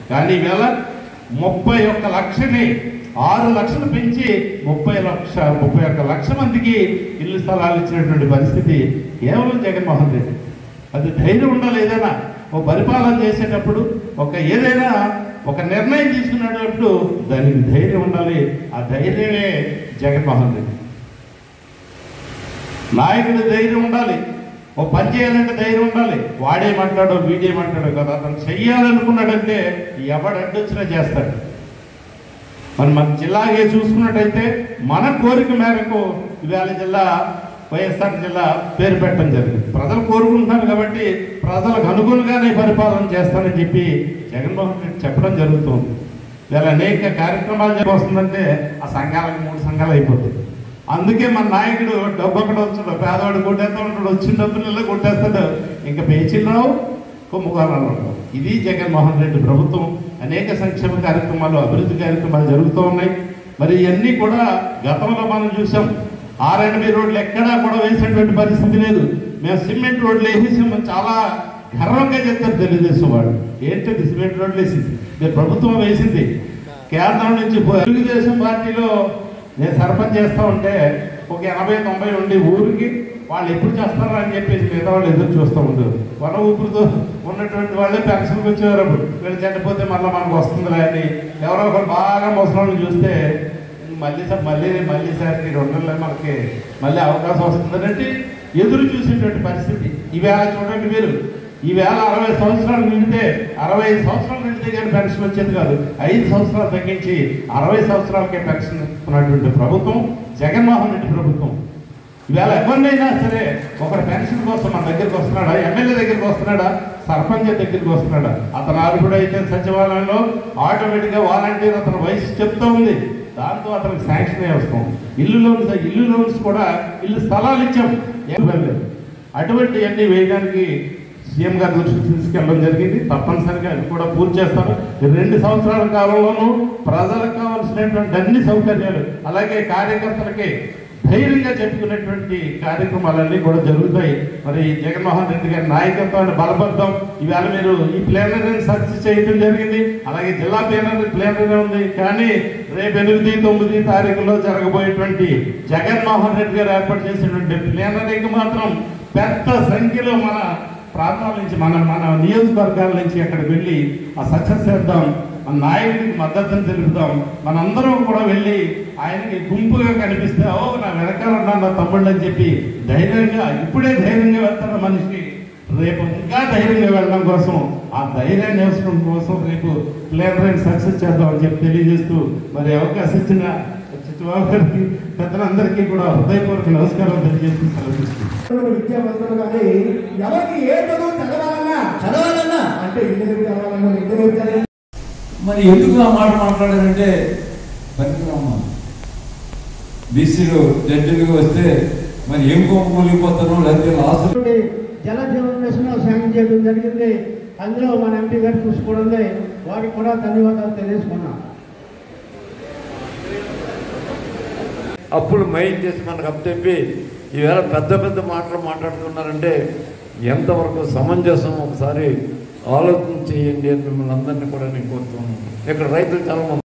కానీ ఈవేళ ముప్పై ఒక్క లక్షని ఆరు లక్షలు పెంచి ముప్పై లక్ష ముప్పై ఒక్క లక్ష మందికి ఇల్లు స్థలాలు ఇచ్చినటువంటి పరిస్థితి కేవలం జగన్మోహన్ రెడ్డి అది ధైర్యం ఉండాలి ఏదైనా ఓ పరిపాలన చేసేటప్పుడు ఒక ఏదైనా ఒక నిర్ణయం తీసుకునేటప్పుడు దానికి ధైర్యం ఉండాలి ఆ ధైర్యమే జగన్మోహన్ రెడ్డి నాయకుడి ధైర్యం ఉండాలి ఓ పని చేయాలంటే ధైర్యం ఉండాలి వాడేమంటాడో వీడేమంటాడో కదా అతను చెయ్యాలనుకున్నాడంటే ఎవడు అడ్డొచ్చినా చేస్తాడు మరి మన జిల్లాగే చూసుకున్నట్టయితే మన కోరిక మేరకు ఇవాళ జిల్లా వైఎస్ఆర్ జిల్లా పేరు పెట్టడం జరిగింది ప్రజలు కోరుకుంటున్నారు కాబట్టి ప్రజలకు అనుగుణంగానే పరిపాలన చేస్తానని చెప్పి జగన్మోహన్ రెడ్డి చెప్పడం జరుగుతుంది ఇవాళ అనేక కార్యక్రమాలు వస్తుందంటే ఆ సంఘాలకు మూడు సంఘాలు అయిపోతాయి అందుకే మన నాయకుడు డబ్బు ఒకటి వచ్చాడు పేదవాడు కొట్టేస్తా ఉంటాడు వచ్చిన డబ్బులలో కొట్టేస్తాడు ఇంకా పేచీలు రావు కుంభకోణాలు ఉండవు ఇది జగన్మోహన్ రెడ్డి ప్రభుత్వం అనేక సంక్షేమ కార్యక్రమాలు అభివృద్ధి కార్యక్రమాలు జరుగుతూ ఉన్నాయి మరి ఇవన్నీ కూడా గతంలో మనం చూసాం ఆర్ఎండ్బి రోడ్లు ఎక్కడా కూడా వేసినటువంటి పరిస్థితి లేదు మేము సిమెంట్ రోడ్లు వేసేసాం చాలా గర్వంగా చెప్తారు తెలుగుదేశం వాడు ఏంటది సిమెంట్ రోడ్లు వేసింది మీరు ప్రభుత్వం వేసింది కేంద్రం నుంచి పో- తెలుగుదేశం పార్టీలో నేను సర్పంచ్ చేస్తా ఉంటే ఒక ఎనభై తొంభై ఉండి ఊరికి వాళ్ళు ఎప్పుడు చేస్తారా అని చెప్పేసి మిగతా వాళ్ళు ఎదురు చూస్తూ ఉండరు వన ఊపిరితో ఉన్నటువంటి వాళ్ళే పెన్షన్కి వచ్చేవారు అప్పుడు వీళ్ళు చనిపోతే మళ్ళీ మనకు వస్తుందిలే అని ఎవరో ఒకరు బాగా ముసలి చూస్తే మళ్ళీ సార్ మళ్ళీ మళ్ళీ సార్ ఈ రెండు నెలలే మనకి మళ్ళీ అవకాశం వస్తుందంటే ఎదురు చూసేటువంటి పరిస్థితి ఈవేళ చూడండి మీరు ఈవేళ అరవై సంవత్సరాలు నిండితే అరవై ఐదు సంవత్సరాలు నిండితే కానీ పెన్షన్ వచ్చేది కాదు ఐదు సంవత్సరాలు తగ్గించి అరవై సంవత్సరాలకే పెన్షన్ ఉన్నటువంటి ప్రభుత్వం జగన్మోహన్ రెడ్డి ప్రభుత్వం ఈవేళ ఎవరినైనా సరే ఒకరు పెన్షన్ కోసం మన దగ్గరికి వస్తున్నాడా ఎమ్మెల్యే దగ్గరికి వస్తున్నాడా సర్పంచ్ దగ్గరికి వస్తున్నాడా అతను ఆరుగుడు అయితే సచివాలయంలో ఆటోమేటిక్గా వాలంటీర్ అతని వయసు చెప్తా ఉంది దాంతో అతనికి శాంక్షన్ అయ్యి వస్తాం ఇల్లు లోన్స్ ఇల్లు లోన్స్ కూడా ఇల్లు స్థలాలు ఇచ్చాం ఏం లేదు అటువంటి అన్ని వేయడానికి సీఎం గారి దృష్టికి తీసుకెళ్ళడం జరిగింది తప్పనిసరిగా అది కూడా పూర్తి చేస్తారు ఈ రెండు సంవత్సరాల కాలంలోనూ ప్రజలకు కావాల్సినటువంటి అన్ని సౌకర్యాలు అలాగే కార్యకర్తలకి ధైర్యంగా చెప్పుకునేటువంటి కార్యక్రమాలన్నీ కూడా జరుగుతాయి మరి జగన్మోహన్ రెడ్డి గారి నాయకత్వాన్ని బలపడదాం ఇవాళ మీరు ఈ ప్లేనరీని సక్సెస్ చేయడం జరిగింది అలాగే జిల్లా ప్లేనరీ ప్లేనరీ ఉంది కానీ రేపు ఎనిమిది తొమ్మిది తారీఖులో జరగబోయేటువంటి జగన్మోహన్ రెడ్డి గారు ఏర్పాటు చేసినటువంటి ప్లేనరీకి మాత్రం పెద్ద సంఖ్యలో మన ప్రాంతాల నుంచి మన మన నియోజకవర్గాల నుంచి అక్కడికి వెళ్ళి ఆ సక్సెస్ చేద్దాం మన నాయకుడికి మద్దతును తెలుపుదాం మనందరం కూడా వెళ్ళి ఆయనకి గుంపుగా కనిపిస్తే ఓ నా వెనకాల ఉన్నాను నా తమ్ముళ్ళు అని చెప్పి ధైర్యంగా ఇప్పుడే ధైర్యంగా వెళ్తాడు మనిషి రేపు ఇంకా ధైర్యంగా వెళ్ళడం కోసం ఆ ధైర్యాన్ని వేసడం కోసం రేపు ప్లేన్ సక్సెస్ చేద్దాం అని చెప్పి తెలియజేస్తూ మరి అవకాశం ఇచ్చిన చిట్టుబాబు గారికి పెద్దలందరికీ కూడా హృదయపూర్వక నమస్కారం తెలియజేస్తూ సెలవు తీసుకుంటాను. విద్యావంతులు కానీ ఎవరికి ఏ చదువు చదవాలన్నా చదవాలన్నా అంటే ఇంజనీరింగ్ చదవాలన్నా ఇంజనీరింగ్ చదివి మరి ఎందుకు ఆ మాట మాట్లాడారంటే పనికిరామ్మ బీసీలు జడ్జిలుగా వస్తే మరి ఏం కొమ్ములిపోతారో లేకపోతే లాస్ట్ జల జీవన్ మిషన్ సాయం చేయడం జరిగింది అందులో మన ఎంపీ గారు కృషి కూడా ఉంది వారికి కూడా ధన్యవాదాలు తెలియజేసుకున్నాం అప్పులు మైండ్ చేసి మనకు అప్పచెప్పి ఈవేళ పెద్ద పెద్ద మాటలు మాట్లాడుతున్నారంటే ఎంతవరకు సమంజసం ఒకసారి ఆలోచన చేయండి అని మిమ్మల్ని అందరినీ కూడా నేను కోరుతున్నాను ఇక్కడ రైతులు చాలా మంది